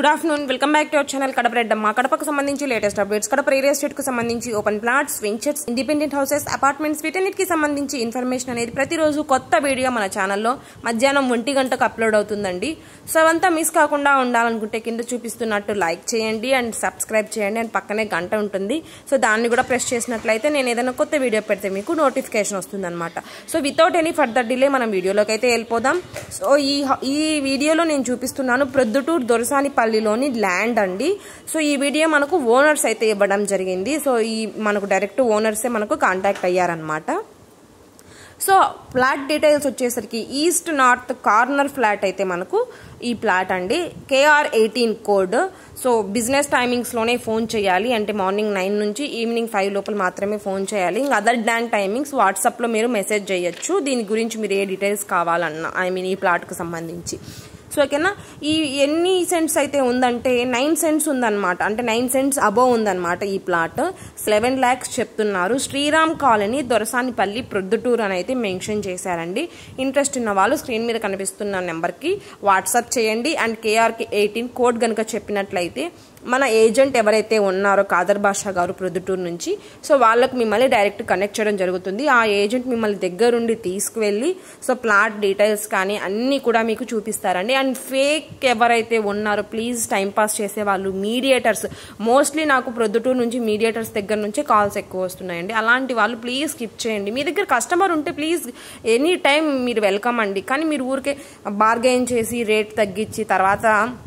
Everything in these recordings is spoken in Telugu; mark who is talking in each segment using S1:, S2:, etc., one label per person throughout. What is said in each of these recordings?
S1: good afternoon welcome back to our channel Kadapa Reddamma కడపకు సంబంధించి latest updates Kadapa real estate కు సంబంధించి open plots ventures independent houses apartments వీటన్నిటికి సంబంధించి ఇన్ఫర్మేషన్ అనేది ప్రతిరోజు కొత్త వీడియో మన ఛానల్లో మధ్యాహ్నం ఒంటి గంటకు అప్లోడ్ అవుతుందండి సో అవంతా మిస్ కాకుండా ఉండాలనుకుంటే కింద చూపిస్తున్నట్టు లైక్ చేయండి అండ్ సబ్స్క్రైబ్ చేయండి అండ్ పక్కనే గంట ఉంటుంది సో దాన్ని కూడా ప్రెస్ చేసినట్లయితే నేను ఏదైనా కొత్త వీడియో పెడితే మీకు నోటిఫికేషన్ వస్తుందన్నమాట so without any further delay మనం వీడియోలోకి అయితే వెళ్ళిపోదాం సో ఈ ఈ వీడియోలో నేను చూపిస్తున్నాను ప్రొద్దుటూరు దొరసానిపల్లిలోని ల్యాండ్ అండి సో ఈ వీడియో మనకు ఓనర్స్ అయితే ఇవ్వడం జరిగింది సో ఈ మనకు డైరెక్ట్ ఓనర్సే మనకు కాంటాక్ట్ అయ్యారనమాట సో ఫ్లాట్ డీటెయిల్స్ వచ్చేసరికి ఈస్ట్ నార్త్ కార్నర్ ఫ్లాట్ అయితే మనకు ఈ ఫ్లాట్ అండి KR eighteen code so business టైమింగ్స్లోనే ఫోన్ చేయాలి అంటే మార్నింగ్ నైన్ నుంచి ఈవినింగ్ ఫైవ్ లోపల మాత్రమే ఫోన్ చేయాలి ఇంకా అదర్ దాన్ టైమింగ్స్ వాట్సాప్లో మీరు మెసేజ్ చేయొచ్చు దీని గురించి మీరు ఏ డీటెయిల్స్ కావాలన్నా ఐ మీన్ ఈ ప్లాట్కు సంబంధించి సో ఓకేనా ఈ ఎన్ని సెంట్స్ అయితే ఉందంటే నైన్ సెంట్స్ ఉందన్నమాట అంటే నైన్ సెంట్స్ అబోవ్ ఉందన్నమాట ఈ ప్లాట్ సెవెన్ ల్యాక్స్ చెప్తున్నారు శ్రీరామ్ కాలనీ దొరసానిపల్లి ప్రొద్దుటూరు అని అయితే మెన్షన్ చేశారండి ఇంట్రెస్ట్ ఉన్న వాళ్ళు స్క్రీన్ మీద కనిపిస్తున్న నెంబర్కి వాట్సాప్ చేయండి అండ్ కేఆర్కి ఎయిటీన్ కోడ్ కనుక చెప్పినట్లయితే మన ఏజెంట్ ఎవరైతే ఉన్నారో కాదర్ బాషా గారు ప్రొద్దుటూరు నుంచి సో వాళ్ళకు మిమ్మల్ని డైరెక్ట్ కనెక్ట్ చేయడం జరుగుతుంది ఆ ఏజెంట్ మిమ్మల్ని దగ్గరుండి తీసుకువెళ్ళి సో ప్లాట్ డీటెయిల్స్ కానీ అన్నీ కూడా మీకు చూపిస్తారండి అండ్ ఫేక్ ఎవరైతే ఉన్నారో ప్లీజ్ టైంపాస్ చేసే వాళ్ళు మీడియేటర్స్ మోస్ట్లీ నాకు ప్రొద్దుటూరు నుంచి మీడియేటర్స్ దగ్గర నుంచే కాల్స్ ఎక్కువ వస్తున్నాయండి అలాంటి వాళ్ళు ప్లీజ్ స్కిప్ చేయండి మీ దగ్గర కస్టమర్ ఉంటే ప్లీజ్ ఎనీ టైం మీరు వెల్కమ్ అండి కానీ మీరు ఊరికే బార్గెయిన్ చేసి రేట్ తగ్గించి తర్వాత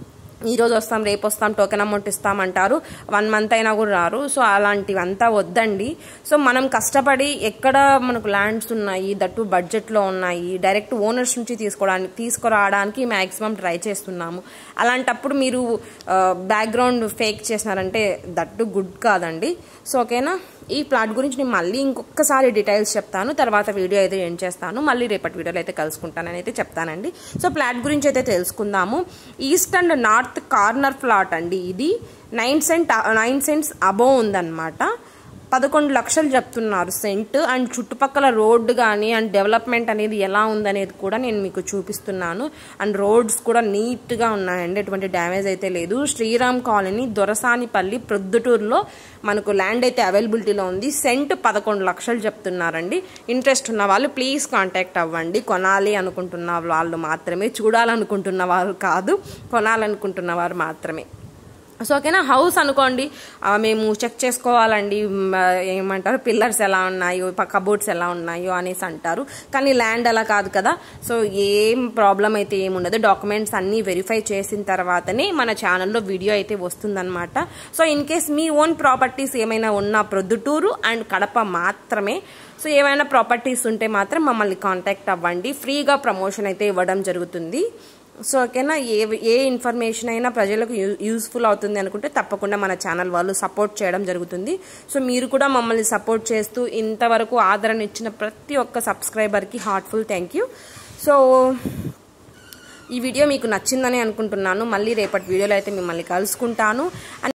S1: ఈ రోజు వస్తాం రేపు వస్తాం టోకెన్ అమౌంట్ ఇస్తామంటారు వన్ మంత్ అయినా కూడా రారు సో అలాంటివంతా వద్దండి సో మనం కష్టపడి ఎక్కడ మనకు ల్యాండ్స్ ఉన్నాయి దట్టు బడ్జెట్లో ఉన్నాయి డైరెక్ట్ ఓనర్స్ నుంచి తీసుకోవడానికి తీసుకురావడానికి మ్యాక్సిమం ట్రై చేస్తున్నాము అలాంటప్పుడు మీరు బ్యాక్గ్రౌండ్ ఫేక్ చేసినారంటే దట్టు గుడ్ కాదండి సో ఓకేనా ఈ ప్లాట్ గురించి నేను మళ్ళీ ఇంకొకసారి డీటెయిల్స్ చెప్తాను తర్వాత వీడియో అయితే ఏం చేస్తాను మళ్ళీ రేపటి వీడియోలో అయితే కలుసుకుంటానని అయితే చెప్తానండి సో ప్లాట్ గురించి అయితే తెలుసుకుందాము east and north corner plot అండి ఇది nine cent nine cents above ఉందన్నమాట పదకొండు లక్షలు చెప్తున్నారు సెంట్ అండ్ చుట్టుపక్కల రోడ్డు కానీ అండ్ డెవలప్మెంట్ అనేది ఎలా ఉందనేది కూడా నేను మీకు చూపిస్తున్నాను అండ్ రోడ్స్ కూడా నీట్గా ఉన్నాయండి ఎటువంటి డ్యామేజ్ అయితే లేదు శ్రీరామ్ కాలనీ దొరసానిపల్లి ప్రొద్దుటూరులో మనకు ల్యాండ్ అయితే అవైలబిలిటీలో ఉంది సెంట్ పదకొండు లక్షలు చెప్తున్నారండి ఇంట్రెస్ట్ ఉన్న వాళ్ళు ప్లీజ్ కాంటాక్ట్ అవ్వండి కొనాలి అనుకుంటున్న వాళ్ళు మాత్రమే చూడాలనుకుంటున్న వారు కాదు కొనాలనుకుంటున్న వారు మాత్రమే సో ఓకేనా హౌస్ అనుకోండి మేము చెక్ చేసుకోవాలండి ఏమంటారు పిల్లర్స్ ఎలా ఉన్నాయో కబోర్డ్స్ ఎలా ఉన్నాయో అనేసి అంటారు కానీ ల్యాండ్ అలా కాదు కదా సో ఏం ప్రాబ్లం అయితే ఏముండదు డాక్యుమెంట్స్ అన్నీ వెరిఫై చేసిన తర్వాతనే మన ఛానల్లో వీడియో అయితే వస్తుందన్నమాట సో ఇన్ కేస్ మీ ఓన్ ప్రాపర్టీస్ ఏమైనా ఉన్న ప్రొద్దుటూరు అండ్ కడప మాత్రమే సో ఏమైనా ప్రాపర్టీస్ ఉంటే మాత్రం మమ్మల్ని కాంటాక్ట్ అవ్వండి ఫ్రీగా ప్రమోషన్ అయితే ఇవ్వడం జరుగుతుంది సో ఓకేనా ఏ ఏ ఇన్ఫర్మేషన్ అయినా ప్రజలకు యూస్ఫుల్ అవుతుంది అనుకుంటే తప్పకుండా మన ఛానల్ వాళ్ళు సపోర్ట్ చేయడం జరుగుతుంది సో మీరు కూడా మమ్మల్ని సపోర్ట్ చేస్తూ ఇంతవరకు ఆదరణ ఇచ్చిన ప్రతి ఒక్క సబ్స్క్రైబర్కి హార్ట్ఫుల్ థ్యాంక్ యూ సో ఈ వీడియో మీకు నచ్చిందని అనుకుంటున్నాను మళ్ళీ రేపటి వీడియోలో అయితే మిమ్మల్ని కలుసుకుంటాను